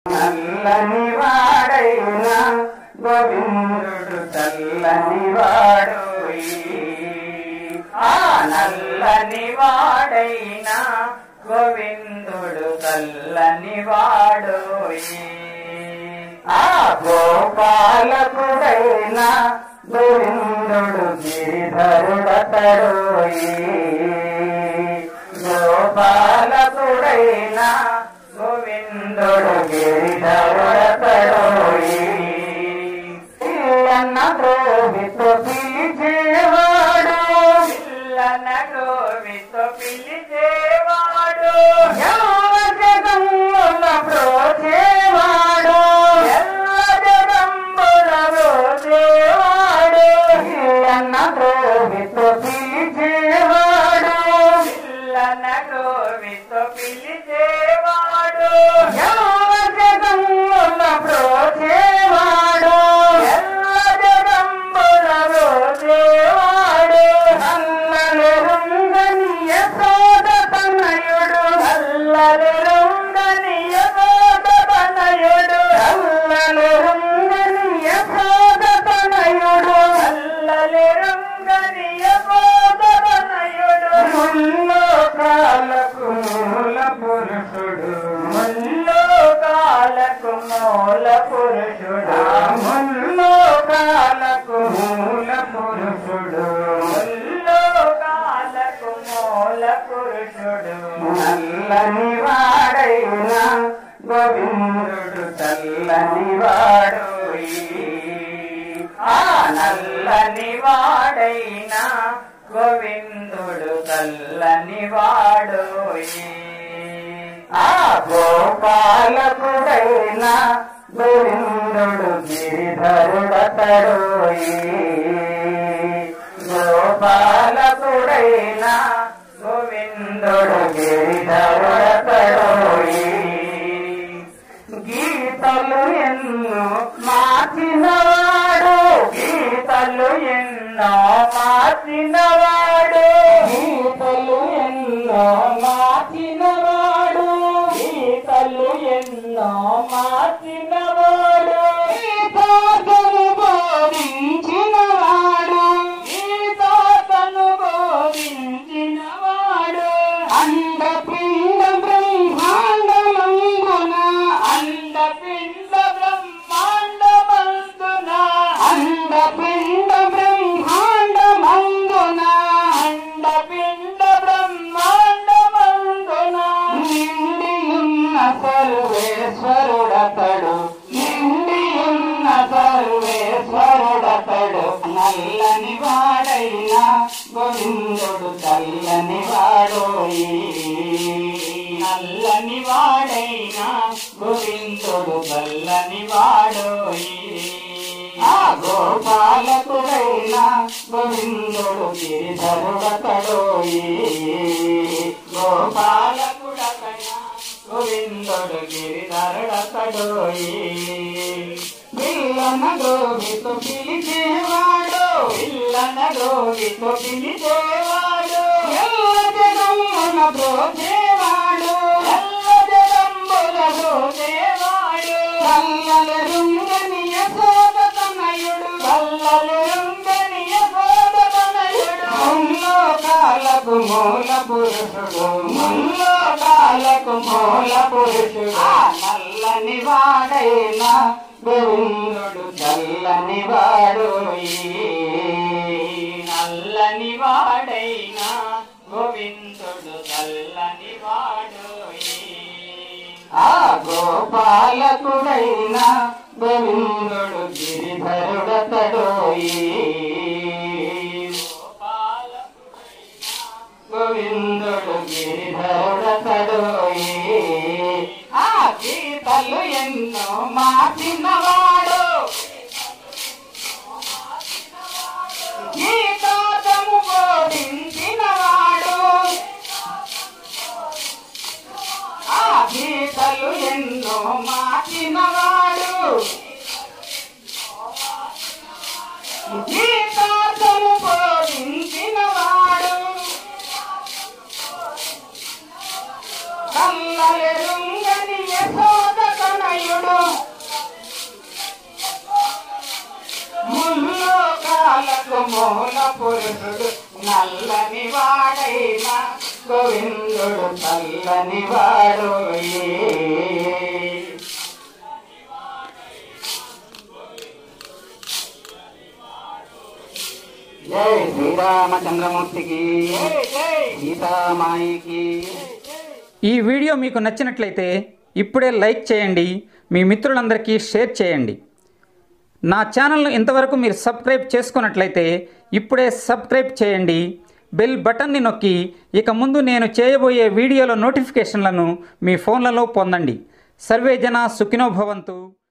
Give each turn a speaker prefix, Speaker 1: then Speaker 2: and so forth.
Speaker 1: నల్లని వాడైన గోవిందుడు చల్లని వాడు ఆ నల్లని వాడైన గోవిందుడు చల్లని వాడు ఆ గోపాలకుడైన గోవిందుడు గిరిధరుడతడు గోపాలకుడైన గోవిందుడు గిరిధరుడతడు పిల్లన్న గోవితో పిలిచేవాడు పిల్లన్న గోవితో పిలిచేవాడు ఎల్ల జగమ్ముల బ్రోచేవాడు ఎల్ల జగమ్ముల బ్రోచేవాడు పిల్లన్న గోవితో పిలిచేవాడు పిల్లన్న గోవితో పిలిచేవాడు ఎల్ల జగమ్ముల బ్రోచేవాడు ఎల్ల జగమ్ముల బ్రోచేవాడు అల్లలెరుంగని యశోద తనయుడు అల్లలెరుంగని యశోద తనయుడు అల్లలెరుంగని యశోద తనయుడు అల్లలెరుంగని యశోద తనయుడు ముల్లోకాలకు మూల పురుషుడు ముల్లోకాలకు మూల పురుషుడు ముల్లోకాలకు మూల పురుషుడు ముల్లోకాలకు మూల పురుషుడు నల్లని వాడైన గోవిందుడు చల్లని వాడు ఆ నల్లని వాడైన గోవిందుడు చల్లని వాడు ఆ గోపాలకుడైన గోవిందుడు గిరిధరుడతడు గోపాలకుడైన గోవిందుడు గిరిధరుడతడు గీతలు ఎన్నో మార్చినవాడు గీతలు ఎన్నో మార్చినవాడు గీతలు ఎన్నో మార్చినవాడు గీతలు ఎన్నో మార్చినవాడు గీతాతను బోధించినవాడు గీతాతను బోధించినవాడు అండపిండ బ్రహ్మాండమందున అండపిండ బ్రహ్మాండమందున అండపిండ బ్రహ్మాండమందున అండపిండ బ్రహ్మాండమందున నిండియున్న సర్వేశ్వరుడతడు నిండియున్న సర్వేశ్వరుడతడు నల్లని వాడైన గోవిందుడు చల్లని వాడోయి నల్లని వాడైన గోవిందుడు చల్లని వాడోయి ఆ గోపాలకుడైన గోవిందుడు గిరిధరుడతడోయి గోపాలకుడకైన గోవిందుడు గిరిధరుడతడోయి పిల్లన గోవితో పిలిచేవాడు పిల్లన గోవితో పిలిచేవాడు ఎల్ల జగమ్ముల బ్రోచేవాడు ఎల్ల జగంబుల బ్రోచేవాడు కల్లలు రుంగని యశోద తనయుడు కల్లలు రుంగని యశోద తనయుడు ముల్లోకాలకు మూల పురుషుడు ముల్లోకాలకు మూల పురుషుడు ఆ నల్లని వాడైన గోవిందుడు చల్లని వాడు నల్లని వాడైన గోవిందుడు చల్లని వాడు ఆ గోపాలకుడైన గోవిందుడు గిరిధరుడతడోయి గోవిందుడు గిరిధరుడతడోయి ఆ గీతలు ఎన్నో మార్చినవాడు గీతాతము బోధించినవాడు ఆ గీతలు ఎన్నో మార్చినవాడు గీతాతము బోధించినవాడు కల్లలెరుంగని యశోద తనయుడు పురుషుడు నల్లని వాడైన గోవిందుడు చల్లని వాడు జై శ్రీరామచంద్రమూర్తికి జై సీతామాయికి
Speaker 2: ఈ వీడియో మీకు నచ్చినట్లయితే ఇప్పుడే లైక్ చేయండి మీ మిత్రులందరికీ షేర్ చేయండి నా ఛానల్ను ఇంతవరకు మీరు సబ్స్క్రైబ్ చేసుకున్నట్లయితే ఇప్పుడే సబ్స్క్రైబ్ చేయండి బెల్ బటన్ని నొక్కి ఇక ముందు నేను చేయబోయే వీడియోల నోటిఫికేషన్లను మీ ఫోన్లలో పొందండి సర్వే జన సుఖినో భవంతు